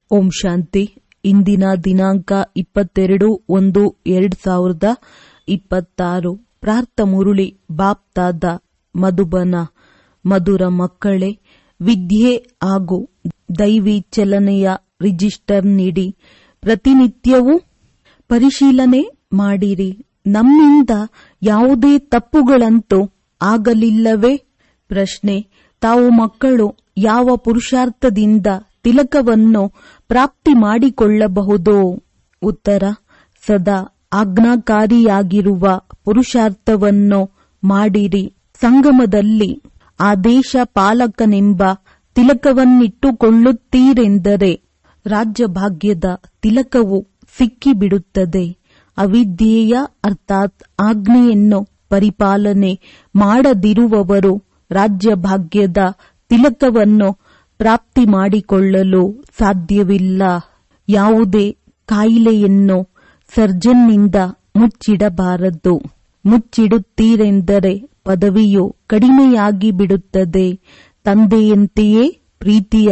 ಓಂ ಶಾಂತಿ ಇಂದಿನ ದಿನಾಂಕ ಇಪ್ಪತ್ತೆರಡು ಒಂದು ಎರಡ್ ಸಾವಿರದ ಇಪ್ಪತ್ತಾರು ಪ್ರಾರ್ಥ ಮುರುಳಿ ಬಾಪ್ತಾದ ಮಧುಬನ ಮಧುರ ಮಕ್ಕಳೇ ವಿದ್ಯೆ ಹಾಗೂ ದೈವಿ ಚಲನೆಯ ರಿಜಿಸ್ಟರ್ ನೀಡಿ ಪ್ರತಿನಿತ್ಯವೂ ಪರಿಶೀಲನೆ ಮಾಡಿರಿ ನಮ್ಮಿಂದ ಯಾವುದೇ ತಪ್ಪುಗಳಂತೂ ಆಗಲಿಲ್ಲವೇ ಪ್ರಶ್ನೆ ತಾವು ಮಕ್ಕಳು ಯಾವ ಪುರುಷಾರ್ಥದಿಂದ ತಿಲಕವನ್ನು ಪ್ರಾಪ್ತಿ ಮಾಡಿಕೊಳ್ಳಬಹುದೋ ಉತ್ತರ ಸದಾ ಆಜ್ಞಾಕಾರಿಯಾಗಿರುವ ಪುರುಷಾರ್ಥವನ್ನು ಮಾಡಿರಿ ಸಂಗಮದಲ್ಲಿ ಆದೇಶ ಪಾಲಕನೆಂಬ ತಿಲಕವನ್ನಿಟ್ಟುಕೊಳ್ಳುತ್ತೀರೆಂದರೆ ರಾಜ್ಯಭಾಗ್ಯದ ತಿಲಕವು ಸಿಕ್ಕಿಬಿಡುತ್ತದೆ ಅವಿದ್ಯೆಯ ಅರ್ಥಾತ್ ಆಜ್ಞೆಯನ್ನು ಪರಿಪಾಲನೆ ಮಾಡದಿರುವವರು ರಾಜ್ಯಭಾಗ್ಯದ ತಿಲಕವನ್ನು ಪ್ರಾಪ್ತಿ ಮಾಡಿಕೊಳ್ಳಲು ಸಾಧ್ಯವಿಲ್ಲ ಯಾವುದೇ ಕಾಯಿಲೆಯನ್ನು ಸರ್ಜನ್ನಿಂದ ಮುಚ್ಚಿಡಬಾರದು ಮುಚ್ಚಿಡುತ್ತೀರೆಂದರೆ ಪದವಿಯು ಕಡಿಮೆಯಾಗಿ ಬಿಡುತ್ತದೆ ತಂದೆಯಂತೆಯೇ ಪ್ರೀತಿಯ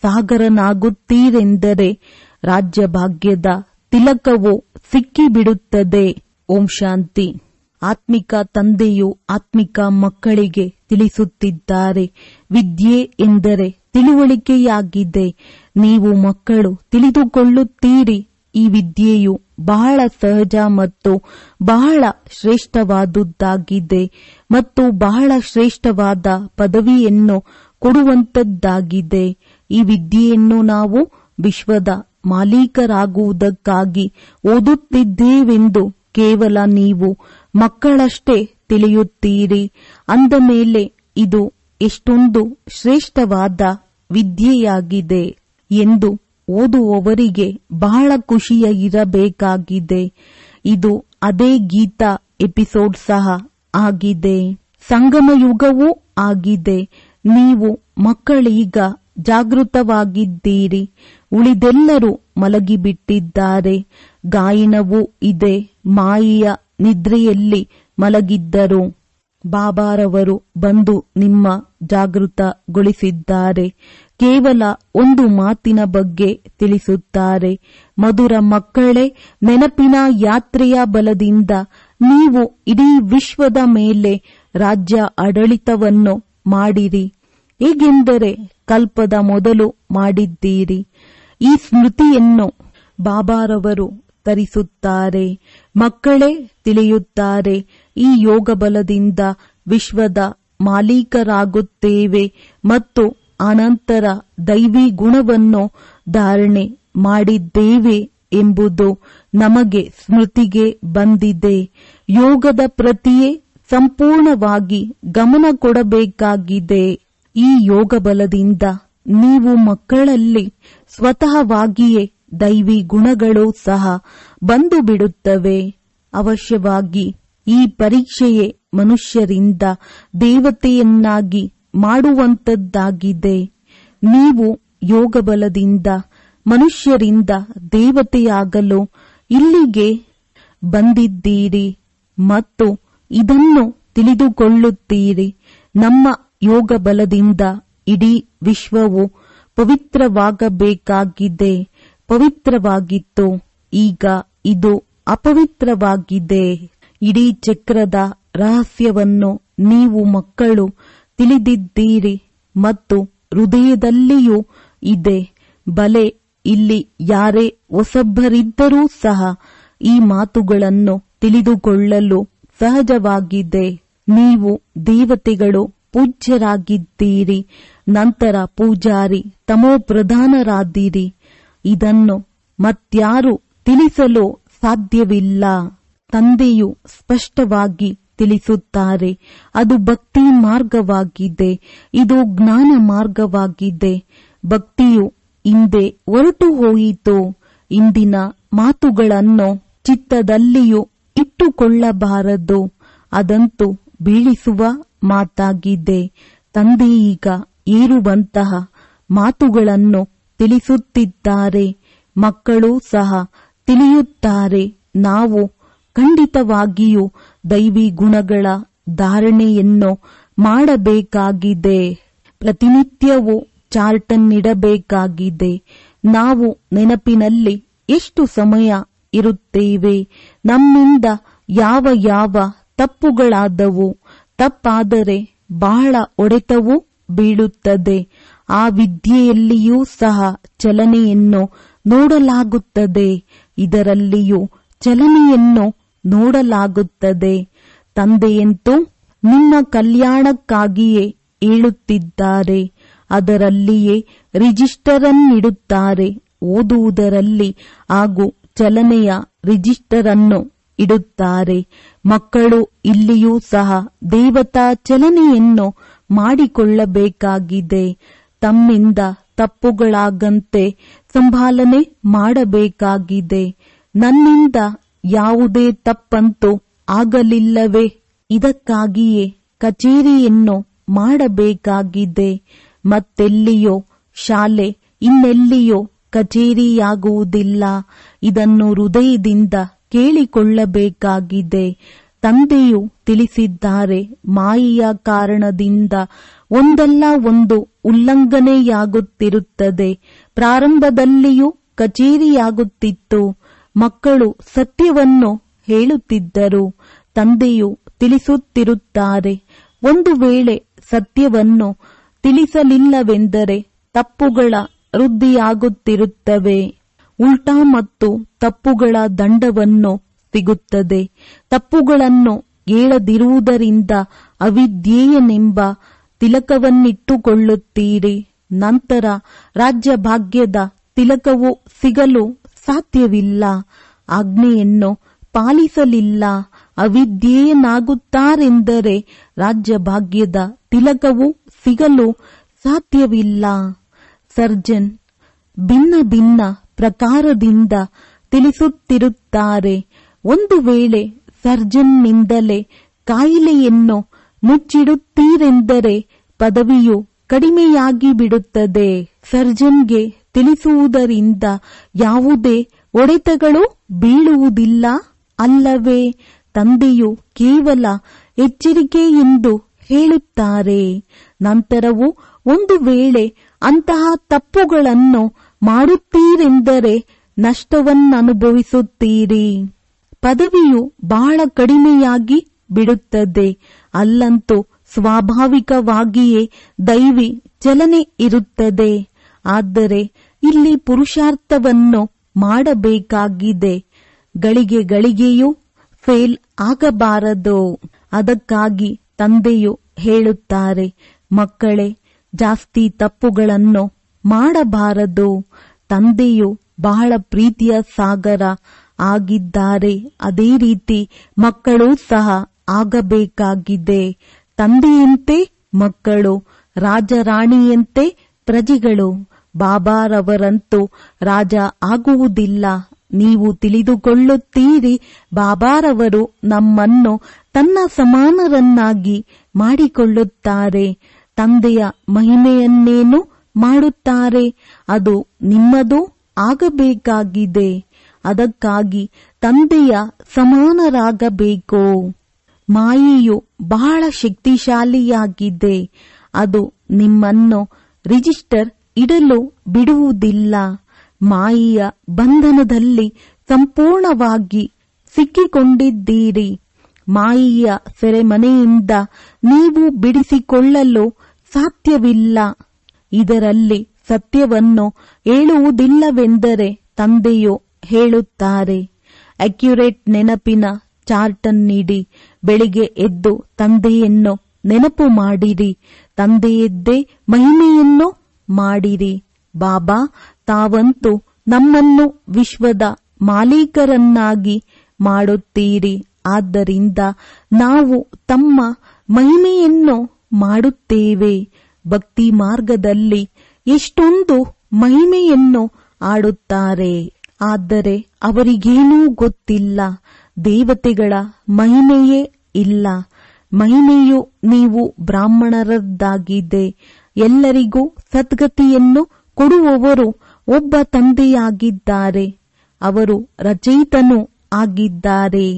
ಸಾಗರನಾಗುತ್ತೀರೆಂದರೆ ರಾಜ್ಯಭಾಗ್ಯದ ತಿಲಕವು ಸಿಕ್ಕಿಬಿಡುತ್ತದೆ ಓಂ ಶಾಂತಿ ಆತ್ಮಿಕ ತಂದೆಯು ಆತ್ಮಿಕ ಮಕ್ಕಳಿಗೆ ತಿಳಿಸುತ್ತಿದ್ದಾರೆ ವಿದ್ಯೆ ಎಂದರೆ ತಿಳುವಳಿಕೆಯಾಗಿದೆ ನೀವು ಮಕ್ಕಳು ತಿಳಿದುಕೊಳ್ಳುತ್ತೀರಿ ಈ ವಿದ್ಯೆಯು ಬಹಳ ಸಹಜ ಮತ್ತು ಬಹಳ ಶ್ರೇಷ್ಠವಾದುದಾಗಿದೆ ಮತ್ತು ಬಹಳ ಶ್ರೇಷ್ಠವಾದ ಪದವಿಯನ್ನು ಕೊಡುವಂತದ್ದಾಗಿದೆ ಈ ವಿದ್ಯೆಯನ್ನು ನಾವು ವಿಶ್ವದ ಮಾಲೀಕರಾಗುವುದಕ್ಕಾಗಿ ಓದುತ್ತಿದ್ದೇವೆಂದು ಕೇವಲ ನೀವು ಮಕ್ಕಳಷ್ಟೇ ತಿಳಿಯುತ್ತೀರಿ ಅಂದ ಮೇಲೆ ಇದು ಎಷ್ಟೊಂದು ಶ್ರೇಷ್ಠವಾದ ವಿದ್ಯೆಯಾಗಿದೆ ಎಂದು ಓದುವವರಿಗೆ ಬಹಳ ಖುಷಿಯ ಇರಬೇಕಾಗಿದೆ ಇದು ಅದೇ ಗೀತಾ ಎಪಿಸೋಡ್ ಸಹ ಆಗಿದೆ ಸಂಗಮ ಯುಗವೂ ಆಗಿದೆ ನೀವು ಮಕ್ಕಳೀಗ ಜಾಗೃತವಾಗಿದ್ದೀರಿ ಉಳಿದೆಲ್ಲರೂ ಮಲಗಿಬಿಟ್ಟಿದ್ದಾರೆ ಗಾಯನವೂ ಇದೆ ಮಾಯೆಯ ನಿದ್ರೆಯಲ್ಲಿ ಮಲಗಿದ್ದರು ಬಾಬಾರವರು ಬಂದು ನಿಮ್ಮ ಜಾಗೃತಗೊಳಿಸಿದ್ದಾರೆ ಕೇವಲ ಒಂದು ಮಾತಿನ ಬಗ್ಗೆ ತಿಳಿಸುತ್ತಾರೆ ಮಧುರ ಮಕ್ಕಳೇ ನೆನಪಿನ ಯಾತ್ರೆಯ ಬಲದಿಂದ ನೀವು ಇಡೀ ವಿಶ್ವದ ಮೇಲೆ ರಾಜ್ಯ ಆಡಳಿತವನ್ನು ಮಾಡಿರಿ ಹೇಗೆಂದರೆ ಕಲ್ಪದ ಮೊದಲು ಮಾಡಿದ್ದೀರಿ ಈ ಸ್ಮೃತಿಯನ್ನು ಬಾಬಾರವರು ತರಿಸುತ್ತಾರೆ ಮಕ್ಕಳೇ ತಿಳಿಯುತ್ತಾರೆ ಈ ಯೋಗ ಬಲದಿಂದ ವಿಶ್ವದ ಮಾಲೀಕರಾಗುತ್ತೇವೆ ಮತ್ತು ಅನಂತರ ದೈವಿ ಗುಣವನ್ನು ಧಾರಣೆ ಮಾಡಿದ್ದೇವೆ ಎಂಬುದು ನಮಗೆ ಸ್ಮೃತಿಗೆ ಬಂದಿದೆ ಯೋಗದ ಪ್ರತಿಯೇ ಸಂಪೂರ್ಣವಾಗಿ ಗಮನ ಕೊಡಬೇಕಾಗಿದೆ ಈ ಯೋಗ ಬಲದಿಂದ ನೀವು ಮಕ್ಕಳಲ್ಲಿ ಸ್ವತಃವಾಗಿಯೇ ದೈವಿ ಗುಣಗಳು ಸಹ ಬಂದು ಬಿಡುತ್ತವೆ ಅವಶ್ಯವಾಗಿ ಈ ಪರೀಕ್ಷೆಯೇ ಮನುಷ್ಯರಿಂದ ದೇವತೆಯನ್ನಾಗಿ ಮಾಡುವಂತದ್ದಾಗಿದೆ ನೀವು ಯೋಗ ಬಲದಿಂದ ಮನುಷ್ಯರಿಂದ ದೇವತೆಯಾಗಲು ಇಲ್ಲಿಗೆ ಬಂದಿದ್ದೀರಿ ಮತ್ತು ಇದನ್ನು ತಿಳಿದುಕೊಳ್ಳುತ್ತೀರಿ ನಮ್ಮ ಯೋಗ ಬಲದಿಂದ ಇಡೀ ವಿಶ್ವವು ಪವಿತ್ರವಾಗಬೇಕಾಗಿದೆ ಪವಿತ್ರವಾಗಿತ್ತು ಈಗ ಇದು ಅಪವಿತ್ರವಾಗಿದೆ ಇಡೀ ಚಕ್ರದ ರಹಸ್ಯವನ್ನು ನೀವು ಮಕ್ಕಳು ತಿಳಿದಿದ್ದೀರಿ ಮತ್ತು ಹೃದಯದಲ್ಲಿಯೂ ಇದೆ ಬಲೆ ಇಲ್ಲಿ ಯಾರೇ ಹೊಸಬ್ಬರಿದ್ದರೂ ಸಹ ಈ ಮಾತುಗಳನ್ನು ತಿಳಿದುಕೊಳ್ಳಲು ಸಹಜವಾಗಿದೆ ನೀವು ದೇವತೆಗಳು ಪೂಜ್ಯರಾಗಿದ್ದೀರಿ ನಂತರ ಪೂಜಾರಿ ತಮೋ ಪ್ರಧಾನರಾದಿರಿ ಇದನ್ನು ಮತ್ಯಾರು ತಿಳಿಸಲು ಸಾಧ್ಯವಿಲ್ಲ ತಂದೆಯು ಸ್ಪಷ್ಟವಾಗಿ ತಿಳಿಸುತ್ತಾರೆ ಅದು ಭಕ್ತಿ ಮಾರ್ಗವಾಗಿದೆ ಇದು ಜ್ಞಾನ ಮಾರ್ಗವಾಗಿದೆ ಭಕ್ತಿಯು ಹಿಂದೆ ಹೊರಟು ಹೋಯಿತು ಇಂದಿನ ಮಾತುಗಳನ್ನು ಚಿತ್ತದಲ್ಲಿಯೂ ಇಟ್ಟುಕೊಳ್ಳಬಾರದು ಅದಂತೂ ಬೀಳಿಸುವ ಮಾತಾಗಿದೆ ತಂದೆ ಈಗ ಏರುವಂತಹ ಮಾತುಗಳನ್ನು ತಿಳಿಸುತ್ತಿದ್ದಾರೆ ಮಕ್ಕಳು ಸಹ ತಿಳಿಯುತ್ತಾರೆ ನಾವು ಖಂಡಿತವಾಗಿಯೂ ದೈವಿ ಗುಣಗಳ ಧಾರಣೆಯನ್ನು ಮಾಡಬೇಕಾಗಿದೆ ಪ್ರತಿನಿತ್ಯವೂ ಚಾರ್ಟನ್ನಿಡಬೇಕಾಗಿದೆ ನಾವು ನೆನಪಿನಲ್ಲಿ ಎಷ್ಟು ಸಮಯ ಇರುತ್ತೇವೆ ನಮ್ಮಿಂದ ಯಾವ ಯಾವ ತಪ್ಪುಗಳಾದವು ತಪ್ಪಾದರೆ ಬಹಳ ಹೊಡೆತವು ಬೀಳುತ್ತದೆ ಆ ವಿದ್ಯೆಯಲ್ಲಿಯೂ ಸಹ ಚಲನೆಯನ್ನು ನೋಡಲಾಗುತ್ತದೆ ಇದರಲ್ಲಿಯೂ ಚಲನೆಯನ್ನು ನೋಡಲಾಗುತ್ತದೆ ತಂದೆಯಂತೂ ನಿಮ್ಮ ಕಲ್ಯಾಣಕ್ಕಾಗಿಯೇ ಹೇಳುತ್ತಿದ್ದಾರೆ ಅದರಲ್ಲಿಯೇ ರಿಜಿಸ್ಟರನ್ನಿಡುತ್ತಾರೆ ಓದುವುದರಲ್ಲಿ ಹಾಗೂ ಚಲನೆಯ ರಿಜಿಸ್ಟರ್ ಅನ್ನು ಇಡುತ್ತಾರೆ ಮಕ್ಕಳು ಇಲ್ಲಿಯೂ ಸಹ ದೇವತಾ ಚಲನೆಯನ್ನು ಮಾಡಿಕೊಳ್ಳಬೇಕಾಗಿದೆ ತಮ್ಮಿಂದ ತಪ್ಪುಗಳಾಗಂತೆ ಸಂಭಾಲನೆ ಮಾಡಬೇಕಾಗಿದೆ ನನ್ನಿಂದ ಯಾವುದೇ ತಪ್ಪಂತೂ ಆಗಲಿಲ್ಲವೇ ಇದಕ್ಕಾಗಿಯೇ ಕಚೇರಿಯನ್ನು ಮಾಡಬೇಕಾಗಿದೆ ಮತ್ತೆಲ್ಲಿಯೋ ಶಾಲೆ ಇನ್ನೆಲ್ಲಿಯೋ ಕಚೇರಿಯಾಗುವುದಿಲ್ಲ ಇದನ್ನು ಹೃದಯದಿಂದ ಕೇಳಿಕೊಳ್ಳಬೇಕಾಗಿದೆ ತಂದೆಯು ತಿಳಿಸಿದ್ದಾರೆ ಮಾಯೆಯ ಕಾರಣದಿಂದ ಒಂದಲ್ಲ ಒಂದು ಉಲ್ಲಂಘನೆಯಾಗುತ್ತಿರುತ್ತದೆ ಪ್ರಾರಂಭದಲ್ಲಿಯೂ ಕಚೇರಿಯಾಗುತ್ತಿತ್ತು ಮಕ್ಕಳು ಸತ್ಯವನ್ನು ಹೇಳುತ್ತಿದ್ದರು ತಂದೆಯು ತಿಳಿಸುತ್ತಿರುತ್ತಾರೆ ಒಂದು ವೇಳೆ ಸತ್ಯವನ್ನು ತಿಳಿಸಲಿಲ್ಲವೆಂದರೆ ತಪ್ಪುಗಳ ವೃದ್ಧಿಯಾಗುತ್ತಿರುತ್ತವೆ ಉಲ್ಟಾ ಮತ್ತು ತಪ್ಪುಗಳ ದಂಡವನ್ನು ಸಿಗುತ್ತದೆ ತಪ್ಪುಗಳನ್ನು ಹೇಳದಿರುವುದರಿಂದ ಅವಿದ್ಯೇಯನೆಂಬ ತಿಲಕವನ್ನಿಟ್ಟುಕೊಳ್ಳುತ್ತೀರಿ ನಂತರ ರಾಜ್ಯ ಭಾಗ್ಯದ ತಿಲಕವು ಸಿಗಲು ಸಾಧ್ಯವಿಲ್ಲ ಆಜ್ಞೆಯನ್ನು ಪಾಲಿಸಲಿಲ್ಲ ಅವಿದ್ಯೇಯನಾಗುತ್ತಾರೆಂದರೆ ರಾಜ್ಯ ಭಾಗ್ಯದ ತಿಲಕವು ಸಿಗಲು ಸಾಧ್ಯವಿಲ್ಲ ಸರ್ಜನ್ ಭಿನ್ನ ಭಿನ್ನ ಪ್ರಕಾರದಿಂದ ತಿಳಿಸುತ್ತಿರುತ್ತಾರೆ ಒಂದು ವೇಳೆ ಸರ್ಜನ್ನಿಂದಲೇ ಕಾಯಿಲೆಯನ್ನು ಮುಚ್ಚಿಡುತ್ತೀರೆಂದರೆ ಪದವಿಯು ಕಡಿಮೆಯಾಗಿ ಬಿಡುತ್ತದೆ ಸರ್ಜನ್ಗೆ ತಿಳಿಸುವುದರಿಂದ ಯಾವುದೇ ಹೊಡೆತಗಳು ಬೀಳುವುದಿಲ್ಲ ಅಲ್ಲವೇ ತಂದೆಯು ಕೇವಲ ಎಚ್ಚರಿಕೆ ಎಂದು ಹೇಳುತ್ತಾರೆ ನಂತರವೂ ಒಂದು ವೇಳೆ ಅಂತಹ ತಪ್ಪುಗಳನ್ನು ಮಾಡುತ್ತೀರೆಂದರೆ ನಷ್ಟವನ್ನನುಭವಿಸುತ್ತೀರಿ ಪದವಿಯು ಬಹಳ ಕಡಿಮೆಯಾಗಿ ಬಿಡುತ್ತದೆ ಅಲ್ಲಂತೂ ಸ್ವಾಭಾವಿಕವಾಗಿಯೇ ದೈವಿ ಚಲನೆ ಇರುತ್ತದೆ ಆದರೆ ಇಲ್ಲಿ ಪುರುಷಾರ್ಥವನ್ನು ಮಾಡಬೇಕಾಗಿದೆ ಗಳಿಗೆ ಗಳಿಗೆಯೂ ಫೇಲ್ ಆಗಬಾರದು ಅದಕ್ಕಾಗಿ ತಂದೆಯು ಹೇಳುತ್ತಾರೆ ಮಕ್ಕಳೇ ಜಾಸ್ತಿ ತಪ್ಪುಗಳನ್ನು ಮಾಡಬಾರದು ತಂದೆಯು ಬಹಳ ಪ್ರೀತಿಯ ಸಾಗರ ಆಗಿದ್ದಾರೆ ಅದೇ ರೀತಿ ಮಕ್ಕಳು ಸಹ ಆಗಬೇಕಾಗಿದೆ ತಂದೆಯಂತೆ ಮಕ್ಕಳು ರಾಜರಾಣಿಯಂತೆ ಪ್ರಜೆಗಳು ಬಾಬಾರವರಂತೂ ರಾಜ ಆಗುವುದಿಲ್ಲ ನೀವು ತಿಳಿದುಕೊಳ್ಳುತ್ತೀರಿ ಬಾಬಾರವರು ನಮ್ಮನ್ನು ತನ್ನ ಸಮಾನರನ್ನಾಗಿ ಮಾಡಿಕೊಳ್ಳುತ್ತಾರೆ ತಂದೆಯ ಮಹಿಮೆಯನ್ನೇನು ಮಾಡುತ್ತಾರೆ ಅದು ನಿಮ್ಮದು ಆಗಬೇಕಾಗಿದೆ ಅದಕ್ಕಾಗಿ ತಂದೆಯ ಸಮಾನರಾಗಬೇಕು ಮಾಯೆಯು ಬಹಳ ಶಕ್ತಿಶಾಲಿಯಾಗಿದೆ ಅದು ನಿಮ್ಮನ್ನು ರಿಜಿಸ್ಟರ್ ಇಡಲು ಬಿಡುವುದಿಲ್ಲ ಮಾಯೆಯ ಬಂಧನದಲ್ಲಿ ಸಂಪೂರ್ಣವಾಗಿ ಸಿಕ್ಕಿಕೊಂಡಿದ್ದೀರಿ ಮಾಯೆಯ ಸೆರೆಮನೆಯಿಂದ ನೀವು ಬಿಡಿಸಿಕೊಳ್ಳಲು ಸಾಧ್ಯವಿಲ್ಲ ಇದರಲ್ಲಿ ಸತ್ಯವನ್ನು ಹೇಳುವುದಿಲ್ಲವೆಂದರೆ ತಂದೆಯು ಹೇಳುತ್ತಾರೆ ಅಕ್ಯುರೇಟ್ ನೆನಪಿನ ಚಾರ್ಟನ್ನೀಡಿ ಬೆಳಿಗ್ಗೆ ಎದ್ದು ತಂದೆಯನ್ನು ನೆನಪು ಮಾಡಿರಿ ತಂದೆಯದ್ದೇ ಮಹಿಮೆಯನ್ನು ಮಾಡಿರಿ ಬಾಬಾ ತಾವಂತೂ ನಮ್ಮನ್ನು ವಿಶ್ವದ ಮಾಲೀಕರನ್ನಾಗಿ ಮಾಡುತ್ತೀರಿ ಆದ್ದರಿಂದ ನಾವು ತಮ್ಮ ಮಹಿಮೆಯನ್ನು ಮಾಡುತ್ತೇವೆ ಭಕ್ತಿ ಮಾರ್ಗದಲ್ಲಿ ಎಷ್ಟೊಂದು ಮಹಿಮೆಯನ್ನು ಆಡುತ್ತಾರೆ ಆದರೆ ಅವರಿಗೇನೂ ಗೊತ್ತಿಲ್ಲ ದೇವತೆಗಳ ಮಹಿಮೆಯೇ ಇಲ್ಲ ಮಹಿಮೆಯು ನೀವು ಬ್ರಾಹ್ಮಣರದ್ದಾಗಿದೆ ಎಲ್ಲರಿಗೂ ಸದ್ಗತಿಯನ್ನು ಕೊಡುವವರು ಒಬ್ಬ ತಂದೆಯಾಗಿದ್ದಾರೆ ಅವರು ರಚಯಿತನೂ ಆಗಿದ್ದಾರೆ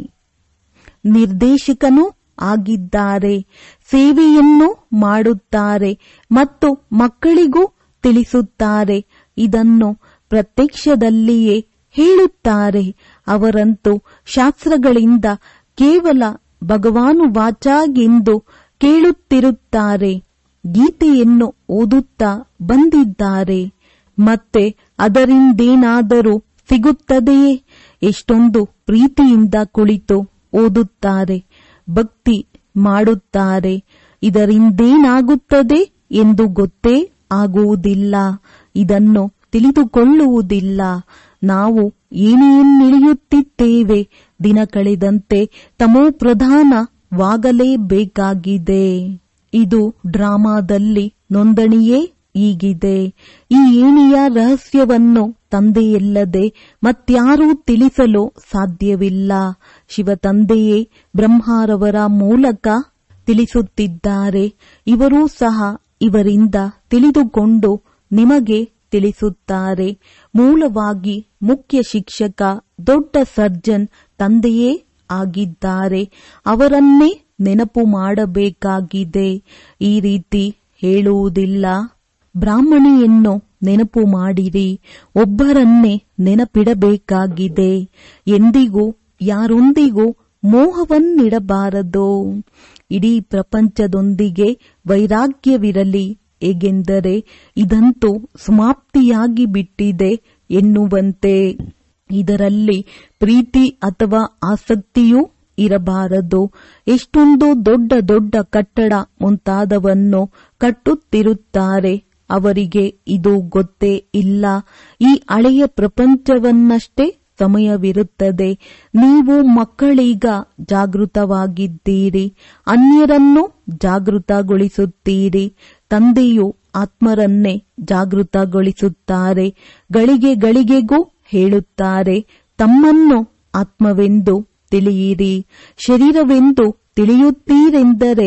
ನಿರ್ದೇಶಕನೂ ಆಗಿದ್ದಾರೆ ಸೇವೆಯನ್ನು ಮಾಡುತ್ತಾರೆ ಮತ್ತು ಮಕ್ಕಳಿಗೂ ತಿಳಿಸುತ್ತಾರೆ ಇದನ್ನು ಪ್ರತ್ಯಕ್ಷದಲ್ಲಿಯೇ ಹೇಳುತ್ತಾರೆ ಅವರಂತೂ ಶಾಸ್ತ್ರಗಳಿಂದ ಕೇವಲ ಭಗವಾನು ವಾಚಾಗೆಂದು ಕೇಳುತ್ತಿರುತ್ತಾರೆ ಗೀತೆಯನ್ನು ಓದುತ್ತಾ ಬಂದಿದ್ದಾರೆ ಮತ್ತೆ ಅದರಿಂದೇನಾದರೂ ಸಿಗುತ್ತದೆಯೇ ಎಷ್ಟೊಂದು ಪ್ರೀತಿಯಿಂದ ಕುಳಿತು ಓದುತ್ತಾರೆ ಭಕ್ತಿ ಮಾಡುತ್ತಾರೆ ಇದರಿಂದೇನಾಗುತ್ತದೆ ಎಂದು ಗೊತ್ತೇ ಆಗುವುದಿಲ್ಲ ಇದನ್ನು ತಿಳಿದುಕೊಳ್ಳುವುದಿಲ್ಲ ನಾವು ಏನೇನಿಳಿಯುತ್ತಿದ್ದೇವೆ ದಿನ ಕಳೆದಂತೆ ತಮೋ ಪ್ರಧಾನವಾಗಲೇಬೇಕಾಗಿದೆ ಇದು ಡ್ರಾಮಾದಲ್ಲಿ ನೋಂದಣಿಯೇ ಈಗಿದೆ ಈ ಏಣಿಯ ರಹಸ್ಯವನ್ನು ತಂದೆಯಲ್ಲದೆ ಮತ್ಯಾರೂ ತಿಳಿಸಲು ಸಾಧ್ಯವಿಲ್ಲ ಶಿವ ತಂದೆಯೇ ಬ್ರಹ್ಮಾರವರ ಮೂಲಕ ತಿಳಿಸುತ್ತಿದ್ದಾರೆ ಇವರೂ ಸಹ ಇವರಿಂದ ತಿಳಿದುಕೊಂಡು ನಿಮಗೆ ತಿಳಿಸುತ್ತಾರೆ ಮೂಲವಾಗಿ ಮುಖ್ಯ ಶಿಕ್ಷಕ ದೊಡ್ಡ ಸರ್ಜನ್ ತಂದೆಯೇ ಆಗಿದ್ದಾರೆ ಅವರನ್ನೇ ನೆನಪು ಮಾಡಬೇಕಾಗಿದೆ ಈ ರೀತಿ ಹೇಳುವುದಿಲ್ಲ ಬ್ರಾಹ್ಮಣಿಯನ್ನು ನೆನಪು ಮಾಡಿರಿ ಒಬ್ಬರನ್ನೇ ನೆನಪಿಡಬೇಕಾಗಿದೆ ಎಂದಿಗೂ ಯಾರೊಂದಿಗೂ ಮೋಹವನ್ನಿಡಬಾರದು ಇಡೀ ಪ್ರಪಂಚದೊಂದಿಗೆ ವೈರಾಗ್ಯವಿರಲಿ ಹೇಗೆಂದರೆ ಇದಂತೂ ಸಮಾಪ್ತಿಯಾಗಿ ಬಿಟ್ಟಿದೆ ಎನ್ನುವಂತೆ ಇದರಲ್ಲಿ ಪ್ರೀತಿ ಅಥವಾ ಆಸಕ್ತಿಯೂ ಇರಬಾರದು ಎಷ್ಟೊಂದು ದೊಡ್ಡ ದೊಡ್ಡ ಕಟ್ಟಡ ಮುಂತಾದವನ್ನು ಕಟ್ಟುತ್ತಿರುತ್ತಾರೆ ಅವರಿಗೆ ಇದು ಗೊತ್ತೇ ಇಲ್ಲ ಈ ಹಳೆಯ ಪ್ರಪಂಚವನ್ನಷ್ಟೇ ಸಮಯವಿರುತ್ತದೆ ನೀವು ಮಕ್ಕಳೀಗ ಜಾಗೃತವಾಗಿದ್ದೀರಿ ಅನ್ಯರನ್ನು ಜಾಗೃತಗೊಳಿಸುತ್ತೀರಿ ತಂದೆಯು ಆತ್ಮರನ್ನೇ ಜಾಗೃತಗೊಳಿಸುತ್ತಾರೆ ಗಳಿಗೆ ಗಳಿಗೆಗೂ ಹೇಳುತ್ತಾರೆ ತಮ್ಮನ್ನು ಆತ್ಮವೆಂದು ತಿಳಿಯಿರಿ ಶರೀರವೆಂದು ತಿಳಿಯುತ್ತೀರೆಂದರೆ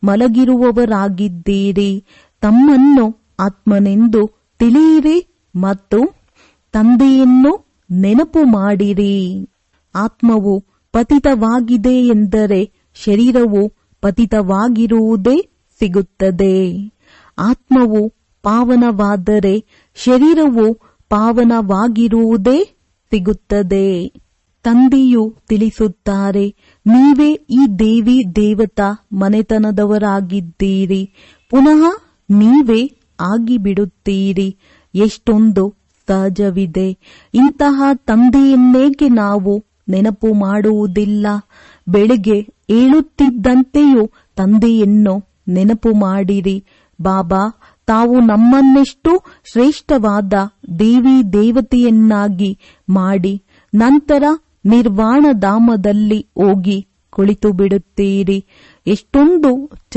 ಮಲಗಿರುವವರಾಗಿದ್ದೀರಿ ತಮ್ಮನ್ನು ಆತ್ಮನೆಂದು ತಿಳಿಯಿರಿ ಮತ್ತು ತಂದೆಯನ್ನು ನೆನಪು ಮಾಡಿರಿ ಆತ್ಮವು ಪತಿತವಾಗಿದೆ ಎಂದರೆ ಶರೀರವು ಪತಿತವಾಗಿರುವುದೇ ಸಿಗುತ್ತದೆ ಆತ್ಮವು ಪಾವನವಾದರೆ ಶರೀರವು ಪಾವನವಾಗಿರುವುದೇ ಸಿಗುತ್ತದೆ ತಂದೆಯು ತಿಳಿಸುತ್ತಾರೆ ನೀವೇ ಈ ದೇವಿ ದೇವತಾ ಮನೆತನದವರಾಗಿದ್ದೀರಿ ಪುನಃ ನೀವೇ ಆಗಿಬಿಡುತ್ತೀರಿ ಎಷ್ಟೊಂದು ಸಹಜವಿದೆ ಇಂತಹ ತಂದೆಯನ್ನೇಕೆ ನಾವು ನೆನಪು ಮಾಡುವುದಿಲ್ಲ ಬೆಳಿಗ್ಗೆ ಏಳುತ್ತಿದ್ದಂತೆಯೂ ತಂದೆಯನ್ನು ನೆನಪು ಮಾಡಿರಿ ಬಾಬಾ ತಾವು ನಮ್ಮನ್ನೆಷ್ಟು ಶ್ರೇಷ್ಠವಾದ ದೇವಿ ದೇವತೆಯನ್ನಾಗಿ ಮಾಡಿ ನಂತರ ನಿರ್ವಾಣಧಾಮದಲ್ಲಿ ಹೋಗಿ ಕುಳಿತು ಬಿಡುತ್ತೀರಿ ಎಷ್ಟೊಂದು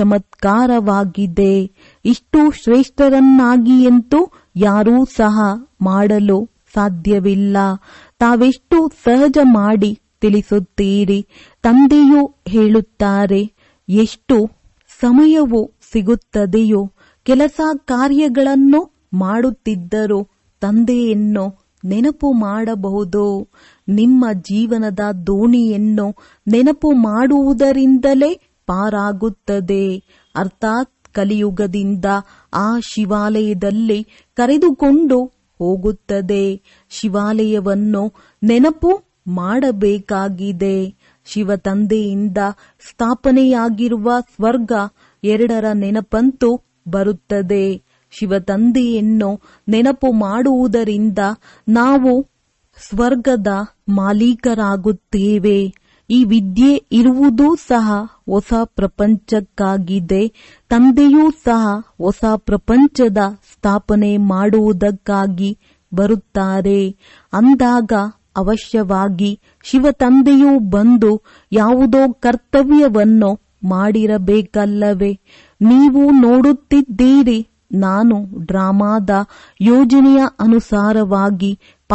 ಚಮತ್ಕಾರವಾಗಿದೆ ಇಷ್ಟು ಶ್ರೇಷ್ಠರನ್ನಾಗಿಯಂತೂ ಯಾರೂ ಸಹ ಮಾಡಲು ಸಾಧ್ಯವಿಲ್ಲ ತಾವೆಷ್ಟು ಸಹಜ ಮಾಡಿ ತಿಳಿಸುತ್ತೀರಿ ತಂದೆಯೂ ಹೇಳುತ್ತಾರೆ ಎಷ್ಟು ಸಮಯವು ಸಿಗುತ್ತದೆಯೋ ಕೆಲಸ ಕಾರ್ಯಗಳನ್ನು ಮಾಡುತ್ತಿದ್ದರೂ ತಂದೆಯನ್ನು ನೆನಪು ಮಾಡಬಹುದು ನಿಮ್ಮ ಜೀವನದ ದೋಣಿಯನ್ನು ನೆನಪು ಮಾಡುವುದರಿಂದಲೇ ಪಾರಾಗುತ್ತದೆ ಅರ್ಥಾತ್ ಕಲಿಯುಗದಿಂದ ಆ ಶಿವಾಲಯದಲ್ಲಿ ಕರೆದುಕೊಂಡು ಹೋಗುತ್ತದೆ ಶಿವಾಲಯವನ್ನು ನೆನಪು ಮಾಡಬೇಕಾಗಿದೆ ಶಿವ ತಂದೆಯಿಂದ ಸ್ಥಾಪನೆಯಾಗಿರುವ ಸ್ವರ್ಗ ಎರಡರ ನೆನಪಂತೂ ಬರುತ್ತದೆ ಶಿವ ತಂದೆಯನ್ನು ನೆನಪು ಮಾಡುವುದರಿಂದ ನಾವು ಸ್ವರ್ಗದ ಮಾಲೀಕರಾಗುತ್ತೇವೆ ಈ ವಿದ್ಯೆ ಇರುವುದೂ ಸಹ ಹೊಸ ಪ್ರಪಂಚಕ್ಕಾಗಿದೆ ತಂದೆಯೂ ಸಹ ಹೊಸ ಪ್ರಪಂಚದ ಸ್ಥಾಪನೆ ಮಾಡುವುದಕ್ಕಾಗಿ ಬರುತ್ತಾರೆ ಅಂದಾಗ ಅವಶ್ಯವಾಗಿ ಶಿವ ತಂದೆಯೂ ಬಂದು ಯಾವುದೋ ಕರ್ತವ್ಯವನ್ನು ಮಾಡಿರಬೇಕಲ್ಲವೇ ನೀವು ನೋಡುತ್ತಿದ್ದೀರಿ ನಾನು ಡ್ರಾಮಾದ ಯೋಜನೆಯ ಅನುಸಾರವಾಗಿ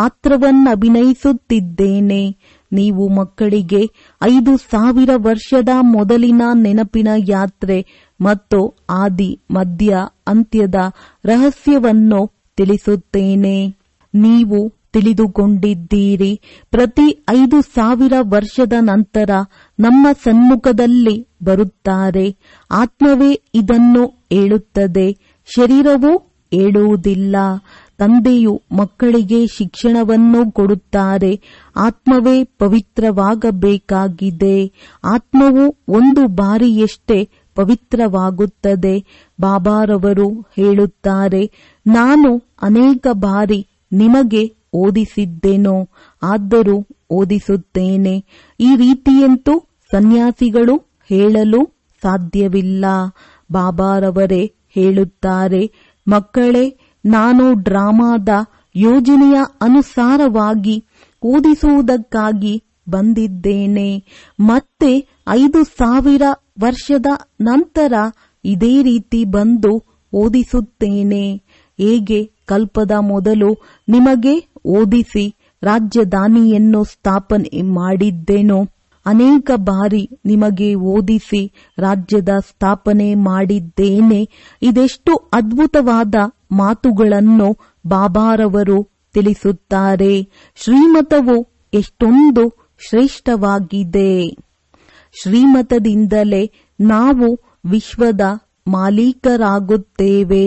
ಪಾತ್ರವನ್ನಭಿನಯಿಸುತ್ತಿದ್ದೇನೆ ನೀವು ಮಕ್ಕಳಿಗೆ ಐದು ಸಾವಿರ ವರ್ಷದ ಮೊದಲಿನ ನೆನಪಿನ ಯಾತ್ರೆ ಮತ್ತು ಆದಿ ಮಧ್ಯ ಅಂತ್ಯದ ರಹಸ್ಯವನ್ನು ತಿಳಿಸುತ್ತೇನೆ ನೀವು ತಿಳಿದುಕೊಂಡಿದ್ದೀರಿ ಪ್ರತಿ ಐದು ಸಾವಿರ ವರ್ಷದ ನಂತರ ನಮ್ಮ ಸನ್ಮುಖದಲ್ಲಿ ಬರುತ್ತಾರೆ ಆತ್ಮವೇ ಇದನ್ನು ಹೇಳುತ್ತದೆ ಶರೀರವು ಹೇಳುವುದಿಲ್ಲ ತಂದೆಯು ಮಕ್ಕಳಿಗೆ ಶಿಕ್ಷಣವನ್ನು ಕೊಡುತ್ತಾರೆ ಆತ್ಮವೇ ಪವಿತ್ರವಾಗಬೇಕಾಗಿದೆ ಆತ್ಮವು ಒಂದು ಬಾರಿಯಷ್ಟೇ ಪವಿತ್ರವಾಗುತ್ತದೆ ಬಾಬಾರವರು ಹೇಳುತ್ತಾರೆ ನಾನು ಅನೇಕ ಬಾರಿ ನಿಮಗೆ ಓದಿಸಿದ್ದೇನೋ ಆದರೂ ಓದಿಸುತ್ತೇನೆ ಈ ರೀತಿಯಂತೂ ಸನ್ಯಾಸಿಗಳು ಹೇಳಲು ಸಾಧ್ಯವಿಲ್ಲ ಬಾಬಾರವರೇ ಹೇಳುತ್ತಾರೆ ಮಕ್ಕಳೇ ನಾನು ಡ್ರಾಮಾದ ಯೋಜನೆಯ ಅನುಸಾರವಾಗಿ ಓದಿಸುವುದಕ್ಕಾಗಿ ಬಂದಿದ್ದೇನೆ ಮತ್ತೆ ಐದು ಸಾವಿರ ವರ್ಷದ ನಂತರ ಇದೇ ರೀತಿ ಬಂದು ಓದಿಸುತ್ತೇನೆ ಹೇಗೆ ಕಲ್ಪದ ಮೊದಲು ನಿಮಗೆ ಓದಿಸಿ ರಾಜಧಾನಿಯನ್ನು ಸ್ಥಾಪನೆ ಮಾಡಿದ್ದೇನೋ ಅನೇಕ ಬಾರಿ ನಿಮಗೆ ಓದಿಸಿ ರಾಜ್ಯದ ಸ್ಥಾಪನೆ ಮಾಡಿದ್ದೇನೆ ಇದೆಷ್ಟು ಅದ್ಭುತವಾದ ಮಾತುಗಳನ್ನು ಬಾಬಾರವರು ತಿಳಿಸುತ್ತಾರೆ ಶ್ರೀಮತವು ಎಷ್ಟೊಂದು ಶ್ರೇಷ್ಠವಾಗಿದೆ ಶ್ರೀಮತದಿಂದಲೇ ನಾವು ವಿಶ್ವದ ಮಾಲೀಕರಾಗುತ್ತೇವೆ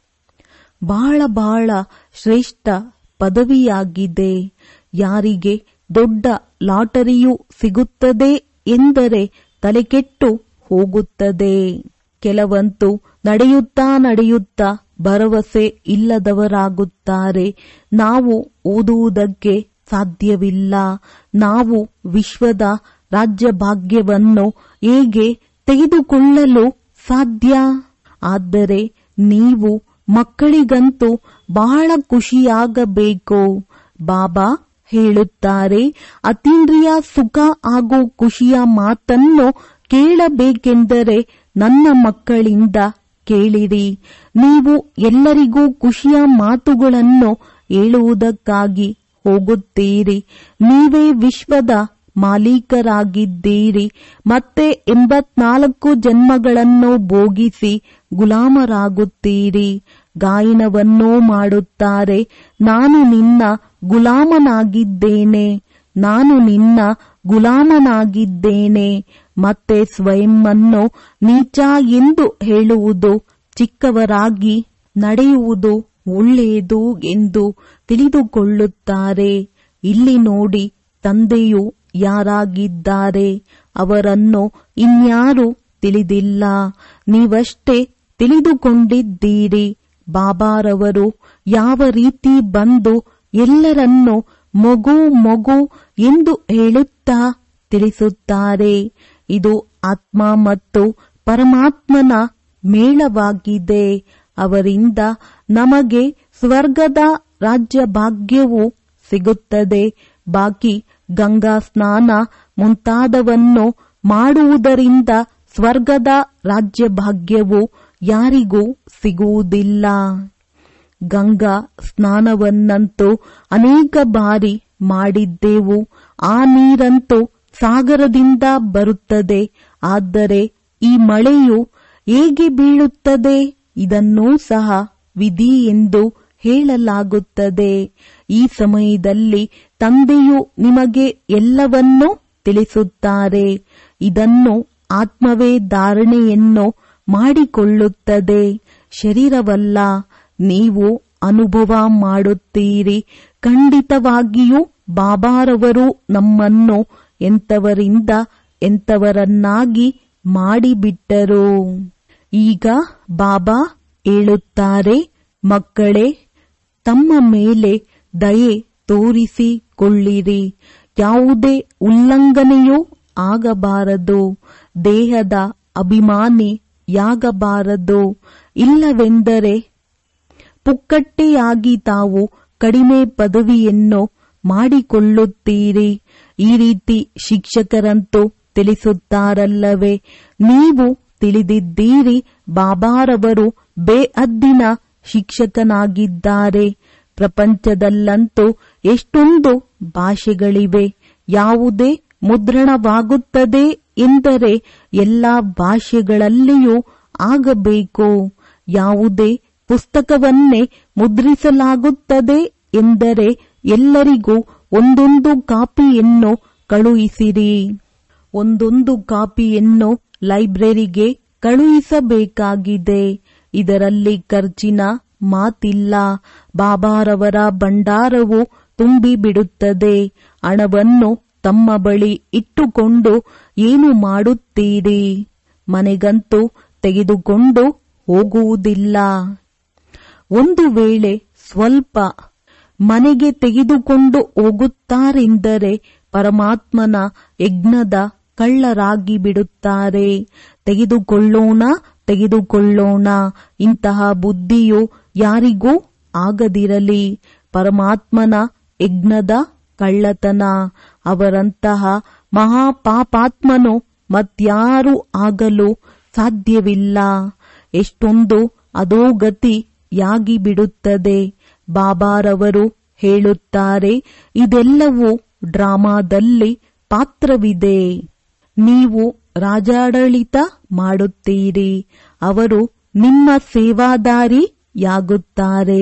ಬಹಳ ಬಹಳ ಶ್ರೇಷ್ಠ ಪದವಿಯಾಗಿದೆ ಯಾರಿಗೆ ದೊಡ್ಡ ಲಾಟರಿಯು ಸಿಗುತ್ತದೆ ಎಂದರೆ ತಲೆಕೆಟ್ಟು ಹೋಗುತ್ತದೆ ಕೆಲವಂತೂ ನಡೆಯುತ್ತಾ ನಡೆಯುತ್ತಾ ಭರವಸೆ ಇಲ್ಲದವರಾಗುತ್ತಾರೆ ನಾವು ಓದುವುದಕ್ಕೆ ಸಾಧ್ಯವಿಲ್ಲ ನಾವು ವಿಶ್ವದ ರಾಜ್ಯಭಾಗ್ಯವನ್ನು ಹೇಗೆ ತೆಗೆದುಕೊಳ್ಳಲು ಸಾಧ್ಯ ಆದರೆ ನೀವು ಮಕ್ಕಳಿಗಂತೂ ಬಹಳ ಖುಷಿಯಾಗಬೇಕು ಬಾಬಾ ಹೇಳುತ್ತಾರೆ ಅತೀಂದ್ರಿಯ ಸುಖ ಹಾಗೂ ಖುಷಿಯ ಮಾತನ್ನು ಕೇಳಬೇಕೆಂದರೆ ನನ್ನ ಮಕ್ಕಳಿಂದ ಕೇಳಿರಿ ನೀವು ಎಲ್ಲರಿಗೂ ಖುಷಿಯ ಮಾತುಗಳನ್ನು ಹೇಳುವುದಕ್ಕಾಗಿ ಹೋಗುತ್ತೀರಿ ನೀವೇ ವಿಶ್ವದ ಮಾಲೀಕರಾಗಿದ್ದೀರಿ ಮತ್ತೆ ಎಂಬತ್ನಾಲ್ಕು ಜನ್ಮಗಳನ್ನು ಭೋಗಿಸಿ ಗುಲಾಮರಾಗುತ್ತೀರಿ ಗಾಯನವನ್ನೂ ಮಾಡುತ್ತಾರೆ ನಾನು ನಿನ್ನ ಗುಲಾಮನಾಗಿದ್ದೇನೆ ನಾನು ನಿನ್ನ ಗುಲಾಮನಾಗಿದ್ದೇನೆ ಮತ್ತೆ ಸ್ವಯಂವನ್ನು ನೀಚ ಎಂದು ಹೇಳುವುದು ಚಿಕ್ಕವರಾಗಿ ನಡೆಯುವುದು ಒಳ್ಳೆಯದು ಎಂದು ತಿಳಿದುಕೊಳ್ಳುತ್ತಾರೆ ಇಲ್ಲಿ ನೋಡಿ ತಂದೆಯು ಯಾರಾಗಿದ್ದಾರೆ ಅವರನ್ನು ಇನ್ಯಾರು ತಿಳಿದಿಲ್ಲ ನೀವಷ್ಟೇ ತಿಳಿದುಕೊಂಡಿದ್ದೀರಿ ಬಾಬಾರವರು ಯಾವ ರೀತಿ ಬಂದು ಎಲ್ಲರನ್ನೂ ಮಗು ಮಗು ಎಂದು ಹೇಳುತ್ತಾ ತಿಳಿಸುತ್ತಾರೆ ಇದು ಆತ್ಮ ಮತ್ತು ಪರಮಾತ್ಮನ ಮೇಳವಾಗಿದೆ ಅವರಿಂದ ನಮಗೆ ಸ್ವರ್ಗದ ರಾಜ್ಯ ಭಾಗ್ಯವು ಸಿಗುತ್ತದೆ ಬಾಕಿ ಗಂಗಾ ಸ್ನಾನ ಮುಂತಾದವನ್ನು ಮಾಡುವುದರಿಂದ ಸ್ವರ್ಗದ ರಾಜ್ಯ ಭಾಗ್ಯವು ಯಾರಿಗೂ ಸಿಗುವುದಿಲ್ಲ ಗಂಗಾ ಸ್ನಾನವನ್ನಂತೂ ಅನೇಕ ಬಾರಿ ಮಾಡಿದ್ದೆವು ಆ ನೀರಂತೂ ಸಾಗರದಿಂದ ಬರುತ್ತದೆ ಆದರೆ ಈ ಮಳೆಯು ಹೇಗೆ ಬೀಳುತ್ತದೆ ಇದನ್ನೂ ಸಹ ವಿಧಿ ಎಂದು ಹೇಳಲಾಗುತ್ತದೆ ಈ ಸಮಯದಲ್ಲಿ ತಂದೆಯು ನಿಮಗೆ ಎಲ್ಲವನ್ನೂ ತಿಳಿಸುತ್ತಾರೆ ಇದನ್ನು ಆತ್ಮವೇ ಧಾರಣೆಯನ್ನು ಮಾಡಿಕೊಳ್ಳುತ್ತದೆ ಶರೀರವಲ್ಲ ನೀವು ಅನುಭವ ಮಾಡುತ್ತೀರಿ ಖಂಡಿತವಾಗಿಯೂ ಬಾಬಾರವರು ನಮ್ಮನ್ನು ಎಂತವರಿಂದ ಎಂತವರನ್ನಾಗಿ ಮಾಡಿಬಿಟ್ಟರು ಈಗ ಬಾಬಾ ಹೇಳುತ್ತಾರೆ ಮಕ್ಕಳೇ ತಮ್ಮ ಮೇಲೆ ದಯೆ ತೋರಿಸಿಕೊಳ್ಳಿರಿ ಯಾವುದೇ ಉಲ್ಲಂಘನೆಯೂ ಆಗಬಾರದು ದೇಹದ ಅಭಿಮಾನಿಯಾಗಬಾರದು ಇಲ್ಲವೆಂದರೆ ಪುಕ್ಕಟ್ಟೆಯಾಗಿ ತಾವು ಕಡಿಮೆ ಪದವಿಯನ್ನು ಮಾಡಿಕೊಳ್ಳುತ್ತೀರಿ ಈ ರೀತಿ ಶಿಕ್ಷಕರಂತೂ ತಿಳಿಸುತ್ತಾರಲ್ಲವೇ ನೀವು ತಿಳಿದಿದ್ದೀರಿ ಬಾಬಾರವರು ಬೇಅದ್ದಿನ ಶಿಕ್ಷಕನಾಗಿದ್ದಾರೆ ಪ್ರಪಂಚದಲ್ಲಂತೂ ಎಷ್ಟೊಂದು ಭಾಷೆಗಳಿವೆ ಯಾವುದೇ ಮುದ್ರಣವಾಗುತ್ತದೆ ಎಂದರೆ ಎಲ್ಲ ಭಾಷೆಗಳಲ್ಲಿಯೂ ಆಗಬೇಕು ಯಾವುದೇ ಪುಸ್ತಕವನ್ನೇ ಮುದ್ರಿಸಲಾಗುತ್ತದೆ ಎಂದರೆ ಎಲ್ಲರಿಗೂ ಒಂದೊಂದು ಕಾಪಿಯನ್ನು ಕಳುಹಿಸಿರಿ ಒಂದೊಂದು ಕಾಪಿಯನ್ನು ಲೈಬ್ರರಿಗೆ ಕಳುಹಿಸಬೇಕಾಗಿದೆ ಇದರಲ್ಲಿ ಖರ್ಚಿನ ಮಾತಿಲ್ಲ ಬಾಬಾರವರ ಭಂಡಾರವು ತುಂಬಿಬಿಡುತ್ತದೆ ಹಣವನ್ನು ತಮ್ಮ ಬಳಿ ಇಟ್ಟುಕೊಂಡು ಏನು ಮಾಡುತ್ತೀರಿ ಮನೆಗಂತೂ ತೆಗೆದುಕೊಂಡು ಹೋಗುವುದಿಲ್ಲ ಒಂದು ವೇಳೆ ಸ್ವಲ್ಪ ಮನೆಗೆ ತೆಗೆದುಕೊಂಡು ಹೋಗುತ್ತಾರೆಂದರೆ ಪರಮಾತ್ಮನ ಯಜ್ಞದ ಕಳ್ಳರಾಗಿ ಬಿಡುತ್ತಾರೆ ತೆಗೆದುಕೊಳ್ಳೋಣ ತೆಗೆದುಕೊಳ್ಳೋಣ ಇಂತಹ ಬುದ್ಧಿಯು ಯಾರಿಗೂ ಆಗದಿರಲಿ ಪರಮಾತ್ಮನ ಯಜ್ಞದ ಕಳ್ಳತನ ಅವರಂತಹ ಮಹಾಪಾಪಾತ್ಮನು ಮತ್ಯಾರೂ ಆಗಲು ಸಾಧ್ಯವಿಲ್ಲ ಎಷ್ಟೊಂದು ಅಧೋಗತಿಯಾಗಿ ಬಿಡುತ್ತದೆ ಬಾಬಾರವರು ಹೇಳುತ್ತಾರೆ ಇದೆಲ್ಲವೂ ಡ್ರಾಮಾದಲ್ಲಿ ಪಾತ್ರವಿದೆ ನೀವು ರಾಜಾಡಳಿತ ಮಾಡುತ್ತೀರಿ ಅವರು ನಿಮ್ಮ ಸೇವಾದಾರಿಯಾಗುತ್ತಾರೆ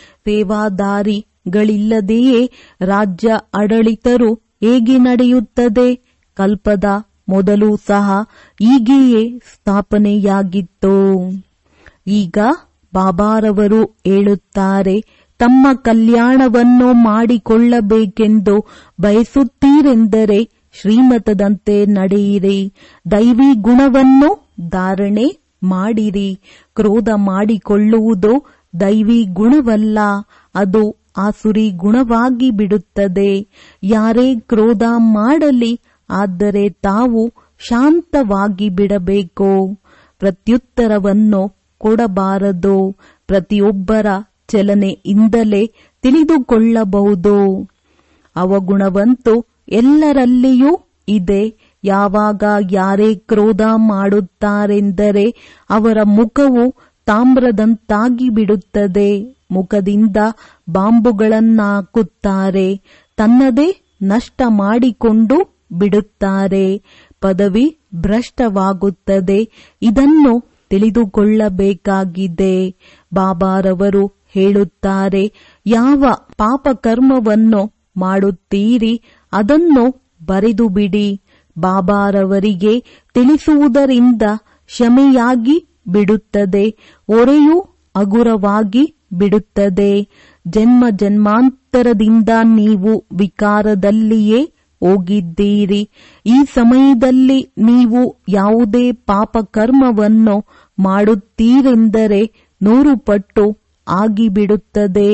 ಸೇವಾದಾರಿಗಳಿಲ್ಲದೆಯೇ ರಾಜ್ಯ ಆಡಳಿತರು ಹೇಗೆ ನಡೆಯುತ್ತದೆ ಕಲ್ಪದ ಮೊದಲು ಸಹ ಹೀಗೆಯೇ ಸ್ಥಾಪನೆಯಾಗಿತ್ತು ಈಗ ಬಾಬಾರವರು ಹೇಳುತ್ತಾರೆ ತಮ್ಮ ಕಲ್ಯಾಣವನ್ನು ಮಾಡಿಕೊಳ್ಳಬೇಕೆಂದು ಬಯಸುತ್ತೀರೆಂದರೆ ಶ್ರೀಮತದಂತೆ ನಡೆಯಿರಿ ದೈವಿ ಗುಣವನ್ನು ಧಾರಣೆ ಮಾಡಿರಿ ಕ್ರೋಧ ಮಾಡಿಕೊಳ್ಳುವುದು ದೈವಿ ಗುಣವಲ್ಲ ಅದು ಆಸುರಿ ಗುಣವಾಗಿ ಬಿಡುತ್ತದೆ ಯಾರೇ ಕ್ರೋಧ ಮಾಡಲಿ ಆದರೆ ತಾವು ಶಾಂತವಾಗಿ ಬಿಡಬೇಕು ಪ್ರತ್ಯುತ್ತರವನ್ನು ಕೊಡಬಾರದು ಪ್ರತಿಯೊಬ್ಬರ ಚಲನೆಯಿಂದಲೇ ತಿಳಿದುಕೊಳ್ಳಬಹುದು ಅವಗುಣವಂತೂ ಎಲ್ಲರಲ್ಲಿಯೂ ಇದೆ ಯಾವಾಗ ಯಾರೇ ಕ್ರೋಧ ಮಾಡುತ್ತಾರೆಂದರೆ ಅವರ ಮುಖವು ತಾಮ್ರದಂತಾಗಿ ಬಿಡುತ್ತದೆ ಮುಖದಿಂದ ಬಾಂಬುಗಳನ್ನಾಕುತ್ತಾರೆ ತನ್ನದೇ ನಷ್ಟ ಮಾಡಿಕೊಂಡು ಬಿಡುತ್ತಾರೆ ಪದವಿ ಭ್ರಷ್ಟವಾಗುತ್ತದೆ ಇದನ್ನು ತಿಳಿದುಕೊಳ್ಳಬೇಕಾಗಿದೆ ಬಾಬಾರವರು ಹೇಳುತ್ತಾರೆ ಯಾವ ಪಾಪಕರ್ಮವನ್ನು ಮಾಡುತ್ತೀರಿ ಅದನ್ನು ಬರೆದು ಬಿಡಿ ಬಾಬಾರವರಿಗೆ ತಿಳಿಸುವುದರಿಂದ ಕ್ಷಮೆಯಾಗಿ ಬಿಡುತ್ತದೆ ಹೊರೆಯು ಹಗುರವಾಗಿ ಬಿಡುತ್ತದೆ ಜನ್ಮ ಜನ್ಮಾಂತರದಿಂದ ನೀವು ವಿಕಾರದಲ್ಲಿಯೇ ಹೋಗಿದ್ದೀರಿ ಈ ಸಮಯದಲ್ಲಿ ನೀವು ಯಾವುದೇ ಪಾಪಕರ್ಮವನ್ನು ಮಾಡುತ್ತೀರೆಂದರೆ ನೂರು ಪಟ್ಟು ಆಗಿಬಿಡುತ್ತದೆ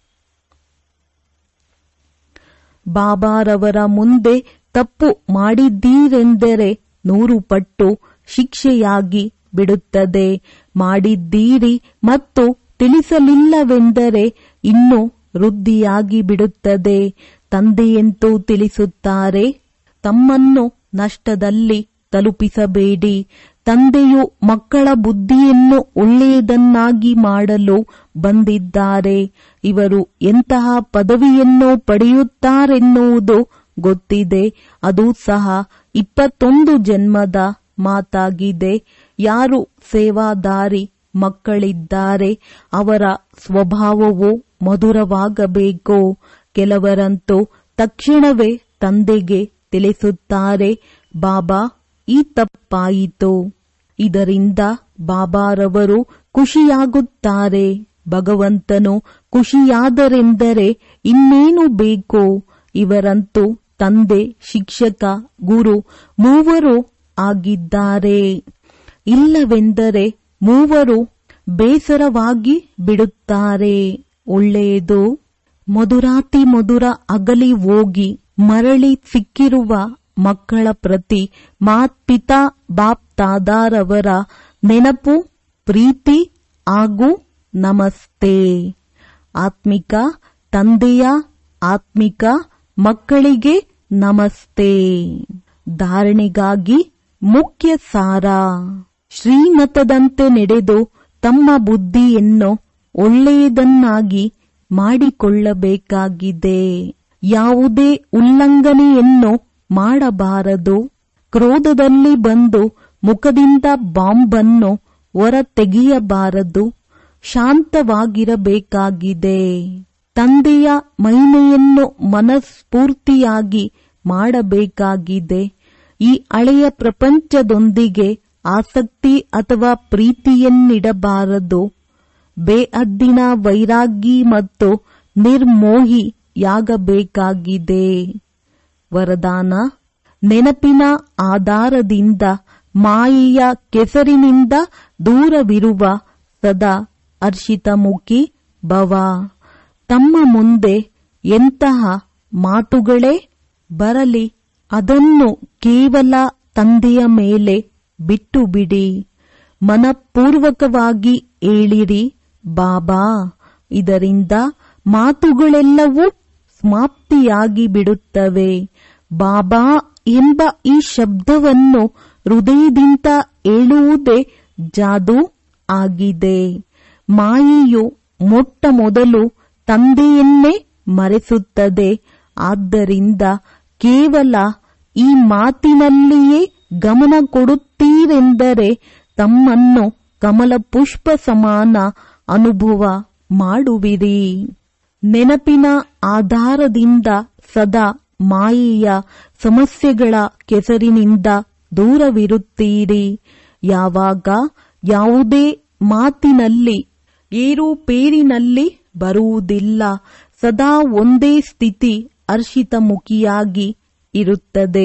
ಬಾಬಾರವರ ಮುಂದೆ ತಪ್ಪು ಮಾಡಿದ್ದೀರೆಂದರೆ ನೂರು ಪಟ್ಟು ಶಿಕ್ಷೆಯಾಗಿ ಬಿಡುತ್ತದೆ ಮಾಡಿದ್ದೀರಿ ಮತ್ತು ತಿಳಿಸಲಿಲ್ಲವೆಂದರೆ ಇನ್ನೂ ವೃದ್ಧಿಯಾಗಿ ಬಿಡುತ್ತದೆ ತಂದೆಯಂತೂ ತಿಳಿಸುತ್ತಾರೆ ತಮ್ಮನ್ನು ನಷ್ಟದಲ್ಲಿ ತಲುಪಿಸಬೇಡಿ ತಂದೆಯು ಮಕ್ಕಳ ಬುದ್ಧಿಯನ್ನು ಒಳ್ಳೆಯದನ್ನಾಗಿ ಮಾಡಲು ಬಂದಿದ್ದಾರೆ ಇವರು ಎಂತಹ ಪದವಿಯನ್ನು ಪಡೆಯುತ್ತಾರೆನ್ನುವುದು ಗೊತ್ತಿದೆ ಅದು ಸಹ ಇಪ್ಪತ್ತೊಂದು ಜನ್ಮದ ಮಾತಾಗಿದೆ ಯಾರು ಸೇವಾದಾರಿ ಮಕ್ಕಳಿದ್ದಾರೆ ಅವರ ಸ್ವಭಾವವು ಮಧುರವಾಗಬೇಕು ಕೆಲವರಂತೂ ತಕ್ಷಣವೇ ತಂದೆಗೆ ತಿಳಿಸುತ್ತಾರೆ ಬಾಬಾ ಈ ತಪ್ಪಾಯಿತು ಇದರಿಂದ ಬಾಬಾರವರು ಖುಷಿಯಾಗುತ್ತಾರೆ ಭಗವಂತನು ಖುಷಿಯಾದರೆಂದರೆ ಇನ್ನೇನು ಬೇಕು ಇವರಂತೂ ತಂದೆ ಶಿಕ್ಷಕ ಗುರು ಮೂವರು ಆಗಿದ್ದಾರೆ ಇಲ್ಲವೆಂದರೆ ಮೂವರು ಬೇಸರವಾಗಿ ಬಿಡುತ್ತಾರೆ ಒಳ್ಳೆಯದು ಮಧುರಾತಿ ಮಧುರ ಅಗಲಿ ಹೋಗಿ ಮರಳಿ ಸಿಕ್ಕಿರುವ ಮಕ್ಕಳ ಪ್ರತಿ ಮಾತ್ಪಿತಾ ಬಾಪ್ ತಾದಾರವರ ನೆನಪು ಪ್ರೀತಿ ಹಾಗೂ ನಮಸ್ತೆ ಆತ್ಮಿಕ ತಂದೆಯ ಆತ್ಮಿಕ ಮಕ್ಕಳಿಗೆ ನಮಸ್ತೆ ಧಾರಣೆಗಾಗಿ ಮುಖ್ಯ ಸಾರ ಶ್ರೀಮತದಂತೆ ನಡೆದು ತಮ್ಮ ಬುದ್ಧಿಯನ್ನು ಒಳ್ಳೆಯದನ್ನಾಗಿ ಮಾಡಿಕೊಳ್ಳಬೇಕಾಗಿದೆ ಯಾವುದೇ ಉಲ್ಲಂಘನೆಯನ್ನು ಮಾಡಬಾರದು ಕ್ರೋಧದಲ್ಲಿ ಬಂದು ಮುಖದಿಂದ ಬಾಂಬನ್ನು ಹೊರ ತೆಗೆಯಬಾರದು ಶಾಂತವಾಗಿರಬೇಕಾಗಿದೆ ತಂದೆಯ ಮಹಿಮೆಯನ್ನು ಮನಸ್ಫೂರ್ತಿಯಾಗಿ ಮಾಡಬೇಕಾಗಿದೆ ಈ ಹಳೆಯ ಪ್ರಪಂಚದೊಂದಿಗೆ ಆಸಕ್ತಿ ಅಥವಾ ಪ್ರೀತಿಯನ್ನಿಡಬಾರದು ಬೇಅದ್ದಿನ ವೈರಾಗಿ ಮತ್ತು ನಿರ್ಮೋಹಿಯಾಗಬೇಕಾಗಿದೆ ವರದಾನ ನೆನಪಿನ ಆಧಾರದಿಂದ ಮಾಯೆಯ ಕೆಸರಿನಿಂದ ದೂರವಿರುವ ಸದಾ ಹರ್ಷಿತಮುಖಿ ಭವ ತಮ್ಮ ಮುಂದೆ ಎಂತಹ ಮಾತುಗಳೇ ಬರಲಿ ಅದನ್ನು ಕೇವಲ ತಂದೆಯ ಮೇಲೆ ಬಿಟ್ಟು ಬಿಡಿ ಮನಪೂರ್ವಕವಾಗಿ ಹೇಳಿರಿ ಬಾಬಾ ಇದರಿಂದ ಮಾತುಗಳೆಲ್ಲವೂ ಸಮಾಪ್ತಿಯಾಗಿ ಬಿಡುತ್ತವೆ ಬಾಬಾ ಎಂಬ ಈ ಶಬ್ದವನ್ನು ಹೃದಯದಿಂದ ಹೇಳುವುದೇ ಜಾದೂ ಆಗಿದೆ ಮಾಯೆಯು ಮೊಟ್ಟ ಮೊದಲು ತಂದೆಯನ್ನೇ ಮರೆಸುತ್ತದೆ ಆದ್ದರಿಂದ ಕೇವಲ ಈ ಮಾತಿನಲ್ಲಿಯೇ ಗಮನ ಕೊಡುತ್ತೀರೆಂದರೆ ತಮ್ಮನ್ನು ಕಮಲ ಪುಷ್ಪ ಸಮಾನ ಅನುಭವ ಮಾಡುವಿರಿ ನೆನಪಿನ ಆಧಾರದಿಂದ ಸದಾ ಮಾಯೆಯ ಸಮಸ್ಯೆಗಳ ಕೆಸರಿನಿಂದ ದೂರವಿರುತ್ತೀರಿ ಯಾವಾಗ ಯಾವುದೇ ಮಾತಿನಲ್ಲಿ ಏರುಪೇರಿನಲ್ಲಿ ಬರುವುದಿಲ್ಲ ಸದಾ ಒಂದೇ ಸ್ಥಿತಿ ಹರ್ಷಿತಮುಖಿಯಾಗಿ ಇರುತ್ತದೆ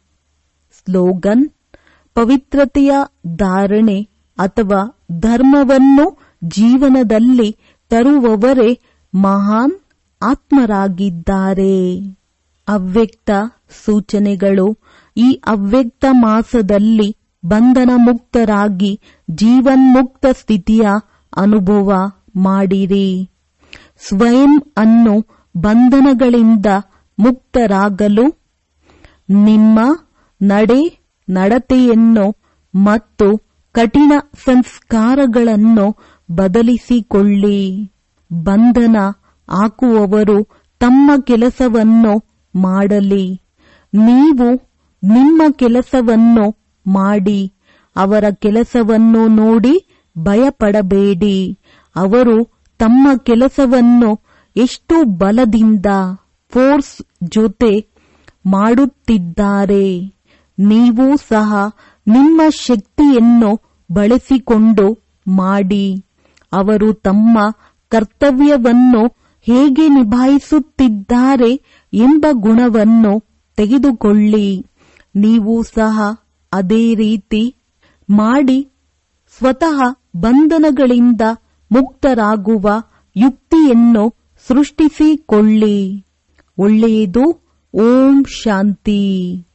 ಸ್ಲೋಗನ್ ಪವಿತ್ರತೆಯ ಧಾರಣೆ ಅಥವಾ ಧರ್ಮವನ್ನು ಜೀವನದಲ್ಲಿ ತರುವವರೇ ಮಹಾನ್ ಆತ್ಮರಾಗಿದ್ದಾರೆ ಅವ್ಯಕ್ತ ಸೂಚನೆಗಳು ಈ ಅವ್ಯಕ್ತ ಮಾಸದಲ್ಲಿ ಬಂಧನ ಮುಕ್ತರಾಗಿ ಜೀವನ್ಮುಕ್ತ ಸ್ಥಿತಿಯ ಅನುಭವ ಮಾಡಿರಿ ಸ್ವಯಂ ಅನ್ನು ಬಂಧನಗಳಿಂದ ಮುಕ್ತರಾಗಲು ನಿಮ್ಮ ನಡೆ ನಡತೆಯನ್ನು ಮತ್ತು ಕಠಿಣ ಸಂಸ್ಕಾರಗಳನ್ನು ಬದಲಿಸಿಕೊಳ್ಳಿ ಬಂಧನ ಹಾಕುವವರು ತಮ್ಮ ಕೆಲಸವನ್ನು ಮಾಡಲಿ ನೀವು ನಿಮ್ಮ ಕೆಲಸವನ್ನು ಮಾಡಿ ಅವರ ಕೆಲಸವನ್ನು ನೋಡಿ ಭಯಪಡಬೇಡಿ ಅವರು ತಮ್ಮ ಕೆಲಸವನ್ನು ಎಷ್ಟು ಬಲದಿಂದ ಫೋರ್ಸ್ ಜೊತೆ ಮಾಡುತ್ತಿದ್ದಾರೆ ನೀವು ಸಹ ನಿಮ್ಮ ಶಕ್ತಿಯನ್ನು ಬಳಸಿಕೊಂಡು ಮಾಡಿ ಅವರು ತಮ್ಮ ಕರ್ತವ್ಯವನ್ನು ಹೇಗೆ ನಿಭಾಯಿಸುತ್ತಿದ್ದಾರೆ ಎಂಬ ಗುಣವನ್ನು ತೆಗೆದುಕೊಳ್ಳಿ ನೀವು ಸಹ ಅದೇ ರೀತಿ ಮಾಡಿ ಸ್ವತಃ ಬಂಧನಗಳಿಂದ ಮುಕ್ತರಾಗುವ ಯುಕ್ತಿಯನ್ನು ಸೃಷ್ಟಿಸಿಕೊಳ್ಳಿ ಒಳ್ಳೆಯದು ಓಂ ಶಾಂತಿ